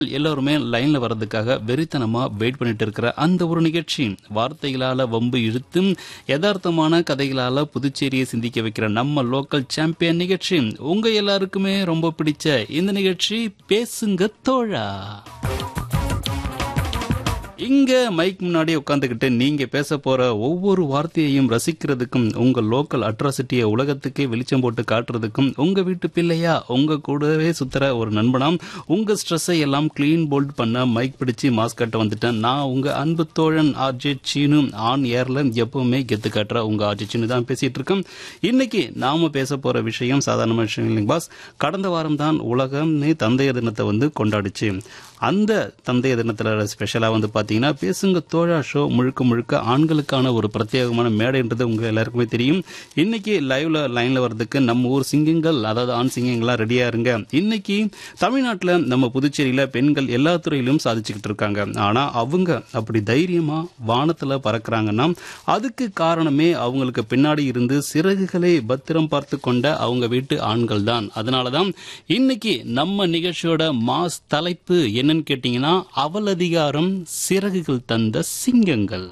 எல்லாருமே லைன்ல வர்றதுக்காக வெறித்தனமா வெயிட் பண்ணிட்டு இருக்கிற அந்த ஒரு நிகழ்ச்சி வார்த்தைகளால வம்பு இழுத்தும் யதார்த்தமான கதைகளால புதுச்சேரியை சிந்திக்க வைக்கிற நம்ம லோக்கல் சாம்பியன் நிகழ்ச்சி உங்க எல்லாருக்குமே ரொம்ப பிடிச்ச இந்த நிகழ்ச்சி பேசுங்க தோழா இங்க மைக் முன்னாடி உட்காந்துக்கிட்டு நீங்க பேச போற ஒவ்வொரு வார்த்தையையும் ரசிக்கிறதுக்கும் உங்க லோக்கல் அட்ராசிட்டியை உலகத்துக்கே வெளிச்சம் போட்டு காட்டுறதுக்கும் உங்க வீட்டு பிள்ளையா உங்க கூடவே சுத்துற ஒரு நண்பனாம் உங்க ஸ்ட்ரெஸ்ஸை எல்லாம் கிளீன் போல்ட் பண்ண மைக் பிடிச்சு மாஸ்க் கட்ட வந்துட்டேன் நான் உங்க அன்பு தோழன் ஆர்ஜே சீனு ஆன் ஏர்ல எப்பவுமே கெத்து காட்டுற உங்க ஆர்ஜே சீனு தான் பேசிட்டு இருக்கேன் இன்னைக்கு நாம பேச போற விஷயம் சாதாரண விஷயம் இல்லைங்க பாஸ் கடந்த வாரம் தான் உலகமே தந்தையர் தினத்தை வந்து கொண்டாடுச்சு அந்த தந்தையர் தினத்தில் ஸ்பெஷலாக வந்து பார்த்தீங்கன்னா பேசுங்க தோழா ஷோ முழுக்க முழுக்க ஆண்களுக்கான ஒரு பிரத்யேகமான மேடைன்றது உங்கள் எல்லாருக்குமே தெரியும் இன்னைக்கு லைவ்ல லைனில் வர்றதுக்கு நம்ம ஊர் சிங்கங்கள் அதாவது ஆண் சிங்கங்கள்லாம் ரெடியாக இருங்க இன்னைக்கு தமிழ்நாட்டில் நம்ம புதுச்சேரியில் பெண்கள் எல்லா துறையிலும் சாதிச்சுக்கிட்டு இருக்காங்க ஆனால் அவங்க அப்படி தைரியமாக வானத்தில் பறக்குறாங்கன்னா அதுக்கு காரணமே அவங்களுக்கு பின்னாடி இருந்து சிறகுகளை பத்திரம் பார்த்து கொண்ட அவங்க வீட்டு ஆண்கள் தான் அதனால தான் இன்னைக்கு நம்ம நிகழ்ச்சியோட மாஸ் தலைப்பு என்னன்னு கேட்டீங்கன்னா அவல் அதிகாரம் சிறகுகள் தந்த சிங்கங்கள்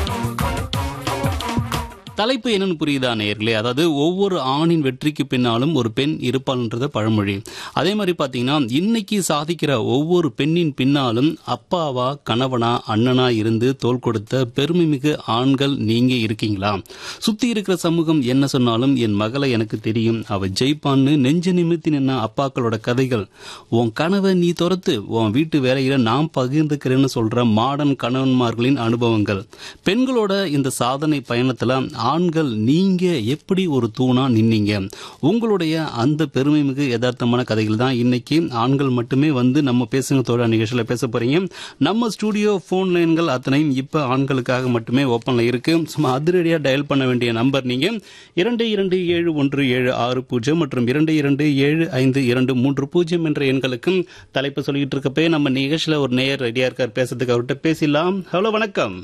தலைப்பு என்னன்னு புரியுதா நேர்களே அதாவது ஒவ்வொரு ஆணின் வெற்றிக்கு பின்னாலும் ஒரு பெண் இருப்பாள்ன்றது பழமொழி அதே மாதிரி பாத்தீங்கன்னா இன்னைக்கு சாதிக்கிற ஒவ்வொரு பெண்ணின் பின்னாலும் அப்பாவா கணவனா அண்ணனா இருந்து தோல் கொடுத்த பெருமைமிகு ஆண்கள் நீங்க இருக்கீங்களா சுத்தி இருக்கிற சமூகம் என்ன சொன்னாலும் என் மகளை எனக்கு தெரியும் அவ ஜெயிப்பான்னு நெஞ்ச நிமித்தி நின்ன அப்பாக்களோட கதைகள் உன் கனவை நீ துரத்து உன் வீட்டு வேலையில நான் பகிர்ந்துக்கிறேன்னு சொல்ற மாடர்ன் கணவன்மார்களின் அனுபவங்கள் பெண்களோட இந்த சாதனை பயணத்துல ஆண்கள் நீங்க எப்படி ஒரு தூணா நின்னீங்க உங்களுடைய அந்த பெருமைமிகு யதார்த்தமான கதைகள் தான் இன்னைக்கு ஆண்கள் மட்டுமே வந்து நம்ம பேசுங்க தோழா நிகழ்ச்சியில பேச போறீங்க நம்ம ஸ்டூடியோ போன் லைன்கள் அத்தனையும் இப்ப ஆண்களுக்காக மட்டுமே ஓப்பன்ல இருக்கு சும்மா அதிரடியா டயல் பண்ண வேண்டிய நம்பர் நீங்க இரண்டு இரண்டு ஏழு ஒன்று ஏழு ஆறு பூஜ்ஜியம் மற்றும் இரண்டு இரண்டு ஏழு ஐந்து இரண்டு மூன்று பூஜ்ஜியம் என்ற எண்களுக்கும் தலைப்பு சொல்லிட்டு இருக்கப்பே நம்ம நிகழ்ச்சியில ஒரு நேயர் ரெடியா இருக்கார் பேசுறதுக்கு அவர்கிட்ட பேசிடலாம் ஹலோ வணக்கம்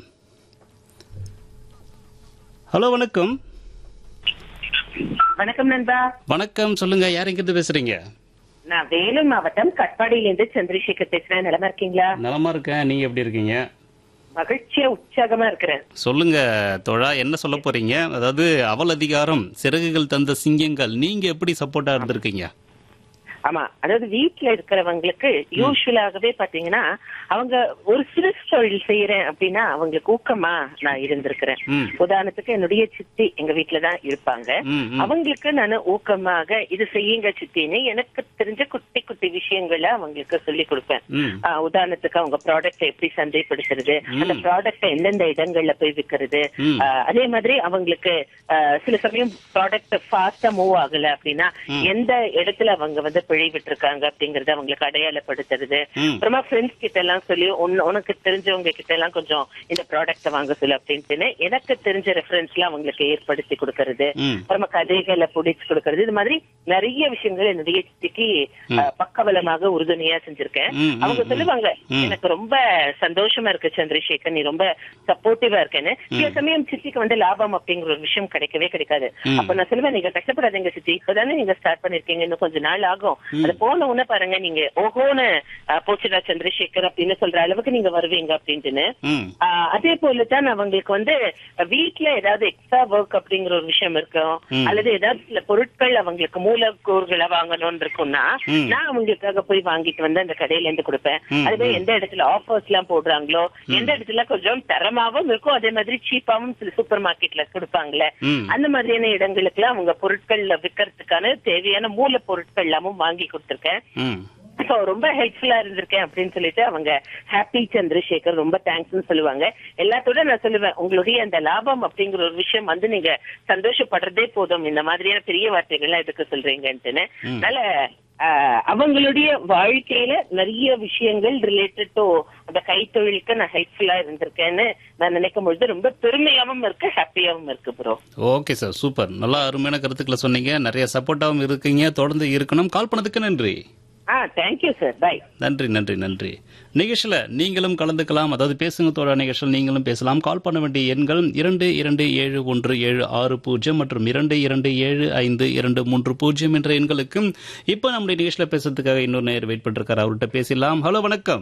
ஹலோ வணக்கம் வணக்கம் நண்பா வணக்கம் சொல்லுங்க யார் எங்கிருந்து பேசுறீங்க நான் வேலூர் மாவட்டம் கட்பாடியிலிருந்து சந்திரசேகர் பேசுறேன் நிலமா இருக்கீங்களா நலமா இருக்கேன் நீங்க எப்படி இருக்கீங்க மகிழ்ச்சியா உற்சாகமா இருக்கிறேன் சொல்லுங்க தோழா என்ன சொல்ல போறீங்க அதாவது அவல் அதிகாரம் சிறகுகள் தந்த சிங்கங்கள் நீங்க எப்படி சப்போர்ட்டா இருந்திருக்கீங்க ஆமா அதாவது வீட்டுல இருக்கிறவங்களுக்கு யூஸ்வலாகவே பாத்தீங்கன்னா அவங்க ஒரு சிறு தொழில் செய்யறேன் அப்படின்னா அவங்களுக்கு ஊக்கமா நான் இருந்திருக்கிறேன் ம். உதாரணத்துக்கு என்னுடைய சித்தி எங்க வீட்டுலதான் இருப்பாங்க ம், ம். அவங்களுக்கு நான் ஊக்கமாக இது செய்யுங்க சித்தின்னு எனக்கு தெரிஞ்ச குட்டி குட்டி விஷயங்களை அவங்களுக்கு சொல்லி கொடுப்பேன் ம் ஆஹ் உதாரணத்துக்கு அவங்க ப்ராடக்ட் எப்படி சந்தைப்படுத்துறது அந்த ப்ராடக்ட் எந்தெந்த இடங்கள்ல போய் விற்கிறது ம். அதே மாதிரி அவங்களுக்கு ஆஹ் சில சமயம் ப்ராடக்ட் ஃபாஸ்டா மூவ் ஆகல அப்படின்னா எந்த இடத்துல அவங்க வந்து பிழை விட்டுருக்காங்க அப்படிங்கறத அவங்களுக்கு அடையாளப்படுத்துறது ம். அப்புறமா ஃப்ரெண்ட்ஸ் கிட்ட எல்லாம் சொல்லி உன்ன- உனக்கு தெரிஞ்சவங்க கிட்ட எல்லாம் கொஞ்சம் இந்த ப்ராடக்ட் வாங்க சொல்லு அப்படின்ட்டு எனக்கு தெரிஞ்ச ரெஃபரன்ஸ் எல்லாம் அவங்களுக்கு ஏற்படுத்தி கொடுக்கறது ம் அப்புறமா கதைகளை புடிச்சு கொடுக்கறது இது மாதிரி நிறைய விஷயங்கள் என்னுடைய சித்திக்கு ஆஹ், பக்கபலமாக உறுதுணையா செஞ்சிருக்கேன் ம், ம், அவங்க சொல்லுவாங்க எனக்கு ரொம்ப சந்தோஷமா இருக்கு சந்திரசேகர் நீ ரொம்ப சப்போர்ட்டிவா இருக்கேன்னு சில சமயம் சித்திக்கு வந்து லாபம் அப்படிங்கிற ஒரு விஷயம் கிடைக்கவே கிடைக்காது அப்ப நான் சொல்லுவேன் நீங்க கஷ்டப்படாதீங்க சித்தி இப்பதானே நீங்க ஸ்டார்ட் பண்ணிருக்கீங்க இன்னும் கொஞ்ச நாள் ஆகும் அது போன உடனே பாருங்க நீங்க ஓஹோன்னு ஆஹ், போச்சுடா சந்திரசேகர் அப்படின்னு சொல்ற அளவுக்கு நீங்க வருவீங்க அப்படின்ட்டுன்னு ம் ஆஹ் அதே போலதான் அவங்களுக்கு வந்து வீட்ல ஏதாவது எக்ஸ்ட்ரா ஒர்க் அப்படிங்கிற ஒரு விஷயம் இருக்கும் அல்லது ஏதாவது சில பொருட்கள் அவங்களுக்கு மூலக்கூறுகளை வாங்கணும்னு இருக்கும்னா ம். நான் அவங்களுக்காக போய் வாங்கிட்டு வந்து அந்த கடையில இருந்து கொடுப்பேன் ம், அதுவே எந்த இடத்துல ஆஃபர்ஸ் எல்லாம் போடுறாங்களோ எந்த இடத்துல கொஞ்சம் தரமாவும் இருக்கும் அதே மாதிரி சீப்பாவும் சில சூப்பர் மார்க்கெட்ல கொடுப்பாங்களே ம் அந்த மாதிரியான இடங்களுக்கு எல்லாம் அவங்க பொருட்கள்ல விற்கிறதுக்கான தேவையான மூல பொருட்கள் எல்லாமும் வாங்கி கொடுத்திருக்கேன் ம் So, ரொம்ப ஹெல்ப்ஃபுல்லா இருந்திருக்கேன் அப்படின்னு சொல்லிட்டு அவங்க ஹாப்பி சந்திரசேகர் ரொம்ப தேங்க்ஸ்னு சொல்லுவாங்க எல்லாத்தோட நான் சொல்லுவேன் உங்களுடைய அந்த லாபம் அப்படிங்கிற ஒரு விஷயம் வந்து நீங்க சந்தோஷப்படுறதே போதும் இந்த மாதிரியான பெரிய வார்த்தைகள்லாம் எதுக்கு சொல்றீங்கன்ட்டுன்னு அதனால ஆஹ், அவங்களுடைய வாழ்க்கையில நிறைய விஷயங்கள் ரிலேட்டட் டு அந்த கைத்தொழிலுக்கு நான் ஹெல்ப்ஃபுல்லா இருந்திருக்கேன்னு நான் நினைக்கும் பொழுது ரொம்ப பெருமையாவும் இருக்கு ஹாப்பியாவும் இருக்கு ப்ரோ ஓகே சார் சூப்பர் நல்லா அருமையான கருத்துக்களை சொன்னீங்க நிறைய சப்போர்ட்டாகவும் இருக்கீங்க தொடர்ந்து இருக்கணும் கால் பண்ணதுக்கு நன்றி ஆ தேங்க்யூ சார் பை நன்றி நன்றி நன்றி நிகழ்ச்சியில் நீங்களும் கலந்துக்கலாம் அதாவது பேசுங்க தோழா நிகழ்ச்சியில் நீங்களும் பேசலாம் கால் பண்ண வேண்டிய எண்கள் இரண்டு இரண்டு ஏழு ஒன்று ஏழு ஆறு பூஜ்ஜியம் மற்றும் இரண்டு இரண்டு ஏழு ஐந்து இரண்டு மூன்று பூஜ்ஜியம் என்ற எண்களுக்கும் இப்போ நம்முடைய நிகழ்ச்சியில் பேசுறதுக்காக இன்னொரு நேர் வெயிட் பண்ணிருக்காரு அவர்கிட்ட பேசலாம் ஹலோ வணக்கம்